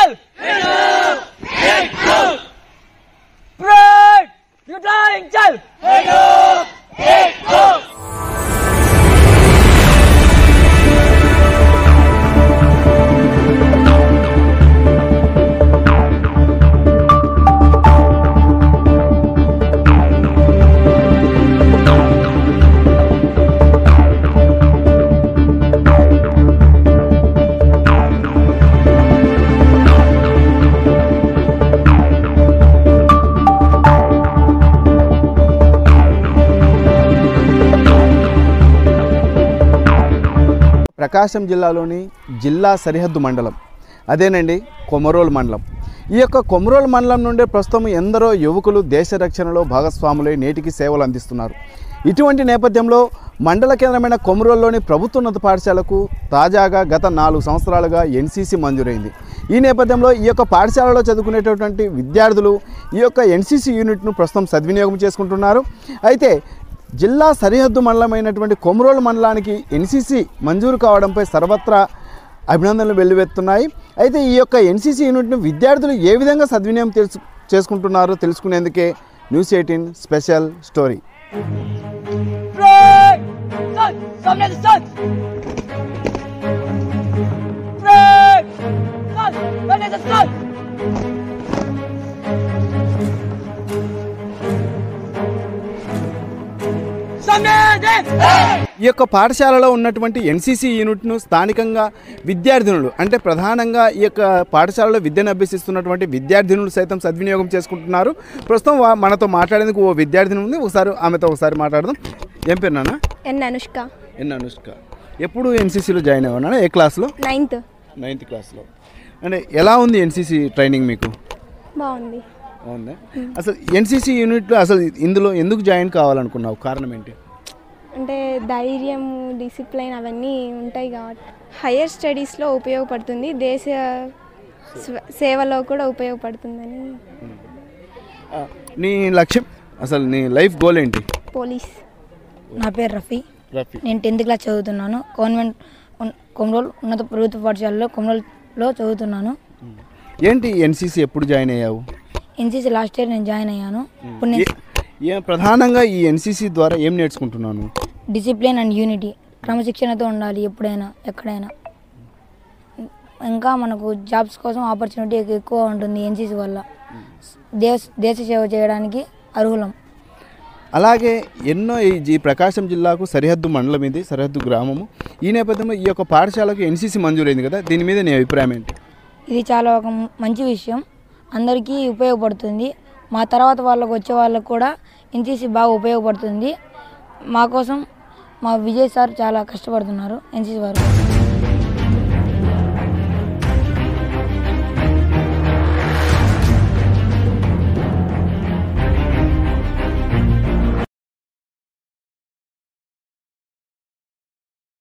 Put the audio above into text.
Angel! Pride! Yuta Angel! ప్రకాశం జిల్లాలోని జిల్లా సరిహద్దు మండలం అదేనండి కొమరోలు మండలం ఈ యొక్క కొమరోలు మండలం నుండే ప్రస్తుతం ఎందరో యువకులు దేశ రక్షణలో భాగస్వాములై నేటికి సేవలు అందిస్తున్నారు ఇటువంటి నేపథ్యంలో మండల కేంద్రమైన కొమరోలులోని ప్రభుత్వోన్నత పాఠశాలకు తాజాగా గత నాలుగు సంవత్సరాలుగా ఎన్సీసీ మంజూరైంది ఈ నేపథ్యంలో ఈ యొక్క పాఠశాలలో చదువుకునేటటువంటి విద్యార్థులు ఈ యొక్క ఎన్సీసీ యూనిట్ను ప్రస్తుతం సద్వినియోగం చేసుకుంటున్నారు అయితే జిల్లా సరిహద్దు మండలమైనటువంటి కొమరోలు మండలానికి ఎన్సీసీ మంజూరు కావడంపై సర్వత్రా అభినందనలు వెల్లువెత్తున్నాయి అయితే ఈ యొక్క ఎన్సీసీ యూనిట్ను విద్యార్థులు ఏ విధంగా సద్వినియోగం తెలుసు చేసుకుంటున్నారో తెలుసుకునేందుకే news eighteen special story Pride! Sun! Sun and the sun! Pride! Sun! Sun and the sun! Samnede! ఈ యొక్క పాఠశాలలో ఉన్నటువంటి ఎన్సీసీ యూనిట్ను స్థానికంగా విద్యార్థినులు అంటే ప్రధానంగా ఈ యొక్క పాఠశాలలో విద్యను అభ్యసిస్తున్నటువంటి విద్యార్థినులు సైతం సద్వినియోగం చేసుకుంటున్నారు ప్రస్తుతం వా- మనతో మాట్లాడేందుకు ఓ విద్యార్థిని ఉంది ఒకసారి ఆమెతో ఒకసారి మాట్లాడదాం ఏం పేరు నాన్న ఎన్ అనుష్క ఎన్ అనుష్క ఎప్పుడు ఎన్సీసీలో జాయిన్ అయ్యావు నాన్న ఏ క్లాస్లో నైన్త్ నైన్త్ క్లాస్లో అంటే ఎలా ఉంది ఎన్సీసీ ట్రైనింగ్ మీకు బాగుంది అవునా అసలు ఎన్సీసీ యూనిట్లో అసలు ఇందులో ఎందుకు జాయిన్ కావాలనుకున్నావు కారణం ఏంటి అంటే ధైర్యం డిసిప్లైన్ అవన్నీ ఉంటాయి కాబట్టి హయ్యర్ స్టడీస్లో ఉపయోగపడుతుంది దేశ స్వ- సేవలో కూడా ఉపయోగపడుతుందని ఆ, నీ లక్ష్యం అసలు నీ లైఫ్ గోల్ ఏంటి పోలీస్ నా పేరు రఫీ రఫీ నేను టెన్త్ క్లాస్ చదువుతున్నాను గవర్నమెంట్ ఉన్- కొమరోల్ ఉన్నత ప్రభుత్వ పాఠశాలలో కొమరోల్లో చదువుతున్నాను ఏంటి ఎన్సీసీ ఎప్పుడు జాయిన్ అయ్యావు ఎన్సీసీ లాస్ట్ ఇయర్ నేను జాయిన్ అయ్యాను ఇప్పుడు నేను ఏ- ఏ ప్రధానంగా ఈ ఎన్సీసీ ద్వారా ఏం నేర్చుకుంటున్నాను డిసిప్లిన్ అండ్ యూనిటీ క్రమశిక్షణతో ఉండాలి ఎప్పుడైనా ఎక్కడైనా ఇంకా మనకు జాబ్స్ కోసం ఆపర్చునిటీ ఎక్కువ ఉంటుంది ఎన్సీసీ వల్ల దేశ దేశ సేవ చేయడానికి అర్హులం అలాగే ఎన్నో ఈ జీ- ప్రకాశం జిల్లాకు సరిహద్దు మండలం ఇది సరిహద్దు గ్రామము ఈ నేపథ్యంలో ఈ యొక్క పాఠశాలకు ఎన్సీసీ మంజూరైంది కదా దీని మీద నీ అభిప్రాయం ఏంటి ఇది చాలా ఒక మంచి విషయం అందరికీ ఉపయోగపడుతుంది మా తర్వాత వాళ్ళకు వచ్చే వాళ్ళకు కూడా ఎన్సీసీ బాగా ఉపయోగపడుతుంది మా కోసం మా విజయ్ సార్ చాలా కష్టపడుతున్నారు ఎన్సీసీ వారు